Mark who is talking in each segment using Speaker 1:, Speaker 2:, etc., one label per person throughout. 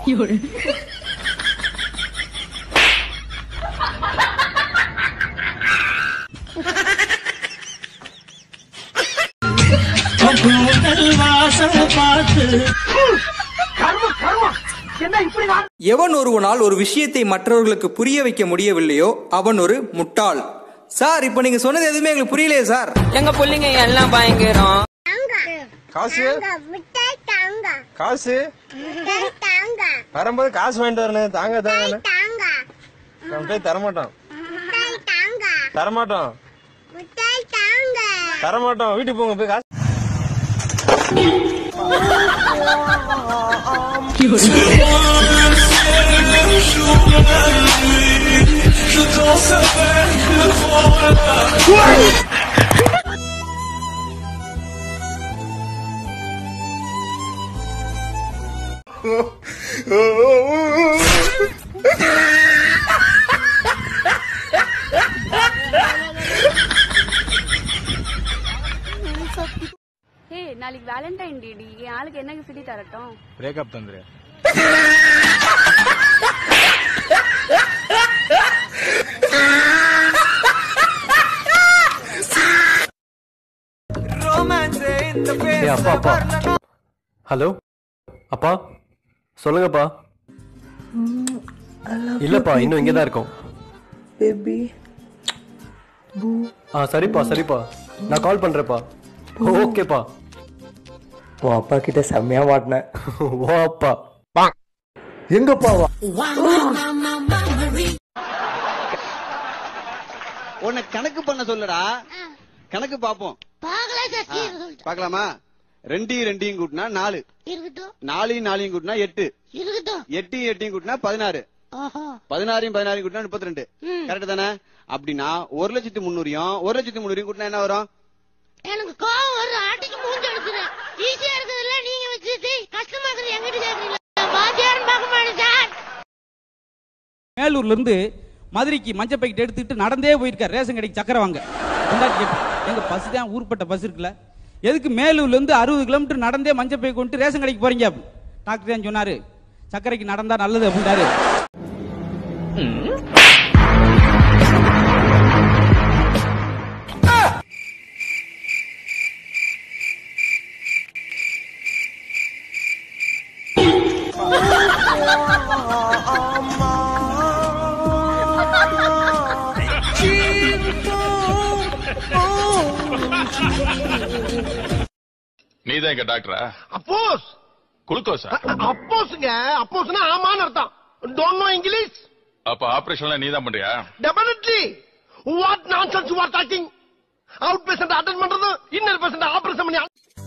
Speaker 1: 有人，
Speaker 2: எவன் ஒருவனால் ஒரு விஷயத்தை மற்றவர்களுக்கு புரிய வைக்க முடியவில்லையோ அவன் ஒரு முட்டாள் சார் இப்போ நீங்க சொன்னது எதுவுமே எங்களுக்கு புரியலையே சார்
Speaker 3: எங்க புள்ளைங்க எல்லாம் பயங்கரம்
Speaker 4: காசு
Speaker 5: மிட்டாய் தாங்க
Speaker 4: காசு
Speaker 5: மிட்டாய் தாங்க
Speaker 4: வரும்போது காசு வாங்கிட்டு வரணும் தாங்க தாங்க
Speaker 5: தாங்க
Speaker 4: நம்ம போய் தரமாட்டோம்
Speaker 5: மிட்டாய் தாங்க
Speaker 4: தரமாட்டோம்
Speaker 5: மிட்டாய் தாங்க
Speaker 4: தரமாட்டோம் வீட்டுக்கு போங்க போய் காசு
Speaker 1: 有人，
Speaker 6: ஹே நாளைக்கு வேலண்டைன் டேடி என் ஆளுக்கு என்ன கிஃப்ட் தரட்டும்
Speaker 4: பிரேக்கப் தந்துரு
Speaker 7: ஏய் அப்பா அப்பா ஹலோ அப்பா சொல்லுங்கப்பா இல்லப்பா இன்னும் இங்கே தான் இருக்கோம்
Speaker 8: பேபி
Speaker 7: ஆ சரிப்பா சரிப்பா நான் கால் பண்றேன்ப்பா ஓகேப்பா
Speaker 8: உன் அப்பா கிட்ட செம்மையா மாட்டினேன்
Speaker 7: ஓ அப்பா
Speaker 8: எங்கப்பாவா
Speaker 9: உன்னை கணக்கு பண்ண சொல்லுடா கணக்கு பாப்போம் பார்க்கலாமா ரெண்டையும் ரெண்டையும் கூட்டினா நாலு நாலையும் நாலையும் கூட்டினா எட்டு எட்டையும் எட்டையும் கூட்டினா பதினாறு பதினாறையும் பதினாறையும் கூட்டினா முப்பத்தி ரெண்டு கரெக்ட் தானே அப்படின்னா ஒரு லட்சத்தி முன்னூறையும் ஒரு லட்சத்தி முன்னூறையும் கூட்டினா என்ன வரும்
Speaker 5: எனக்கு கோவம் வருது ஆட்டிக்கு மூஞ்சி எடுக்குது ஈஸியா இருக்குதுல்ல நீங்க வச்சுட்டு கஷ்டமா இருக்குது எங்கிட்ட கேக்குறீங்களா பாத்தியாரும் பார்க்க மாட்டேன் சார்
Speaker 10: மேலூர்ல இருந்து மதுரைக்கு மஞ்சள் பாக்கெட் எடுத்துக்கிட்டு நடந்தே போயிருக்கார் ரேஷன் கடைக்கு சக்கரை வாங்க கொண்டாடி கேட்பேன். எங்க பஸ் தான் ஊர்பட்ட பஸ் இருக்குல்ல எதுக்கு மேலூர்ல இருந்து அறுபது கிலோமீட்டர் நடந்தே மஞ்சள் பை கொண்டு ரேஷன் கடைக்கு போறீங்க டாக்டர் தான் சொன்னாரு சக்கரைக்கு நடந்தா நல்லது அப்படின்றாரு
Speaker 11: நீதான் எங்க டாக்டரா
Speaker 12: அப்போஸ்
Speaker 11: குளுக்கோஸா
Speaker 12: அப்போஸ்ங்க அப்போஸ்னா ஆமான்னு அர்த்தம் டோன்ட் நோ இங்கிலீஷ்
Speaker 11: அப்ப ஆபரேஷன்லாம் நீதான் பண்றியா
Speaker 12: definitely what nonsense you are talking out patient attend பண்றது இன்னர் பேஷண்ட் ஆபரேஷன் பண்ணி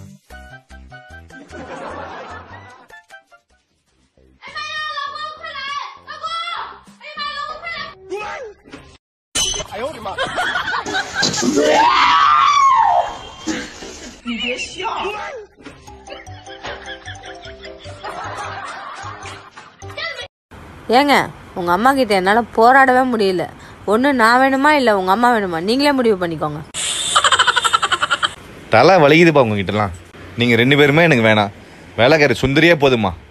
Speaker 13: ஏங்க உங்க அம்மா கிட்ட என்னால போராடவே முடியல ஒண்ணு நான் வேணுமா இல்ல உங்க அம்மா வேணுமா நீங்களே முடிவு பண்ணிக்கோங்க
Speaker 14: தலை வலிக்குதுப்பா உங்ககிட்டலாம் நீங்கள் ரெண்டு பேருமே எனக்கு வேணாம் வேலைக்காரி சுந்தரியே போதுமா